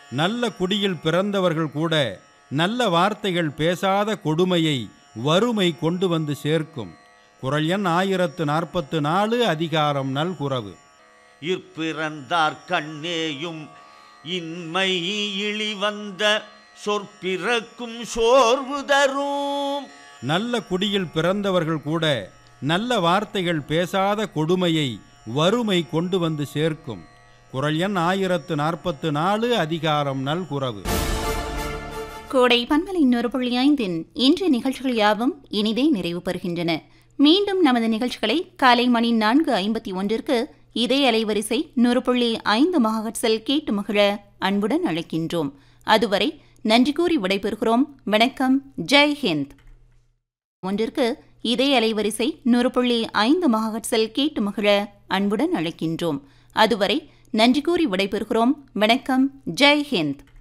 நல்ல குடியில் பிறந்தவர்கள் கூட நல்ல வார்த்தைகள் பேசாத கொடுமையை வறுமை கொண்டு வந்து சேர்க்கும் குரல் எண் ஆயிரத்து நாற்பத்து நாலு அதிகாரம் நல்குறவு இற்பிறந்தார் கண்ணேயும் இன்மை இழிவந்த சொற்பிறக்கும் சோர்வு தரும் நல்ல குடியில் பிறந்தவர்கள் கூட நல்ல வார்த்தைகள் பேசாத கொடுமையை வறுமை கொண்டு வந்து சேர்க்கும் குரல் எண் ஆயிரத்து நாற்பத்து நாலு அதிகாரம் நல்குறவு கோடை பண்பலை இன்னொரு புள்ளி ஐந்தின் இன்றைய நிகழ்ச்சிகள் யாவும் இனிதே நிறைவு பெறுகின்றன மீண்டும் நமது நிகழ்ச்சிகளை காலை மணி நான்கு ஐம்பத்தி ஒன்றிற்கு இதே அலைவரிசை நூறு புள்ளி ஐந்து மகட்சல் கேட்டு மகிழ அன்புடன் அழைக்கின்றோம் அதுவரை நன்றி கூறி விடைபெறுகிறோம் வணக்கம் ஜெய் ஹிந்த் ஒன்றிற்கு இதே அலைவரிசை நூறு புள்ளி ஐந்து மகட்சல் கேட்டு மகிழ அன்புடன் அழைக்கின்றோம் அதுவரை நன்றி கூறி விடைபெறுகிறோம் வணக்கம் ஜெய் ஹிந்த்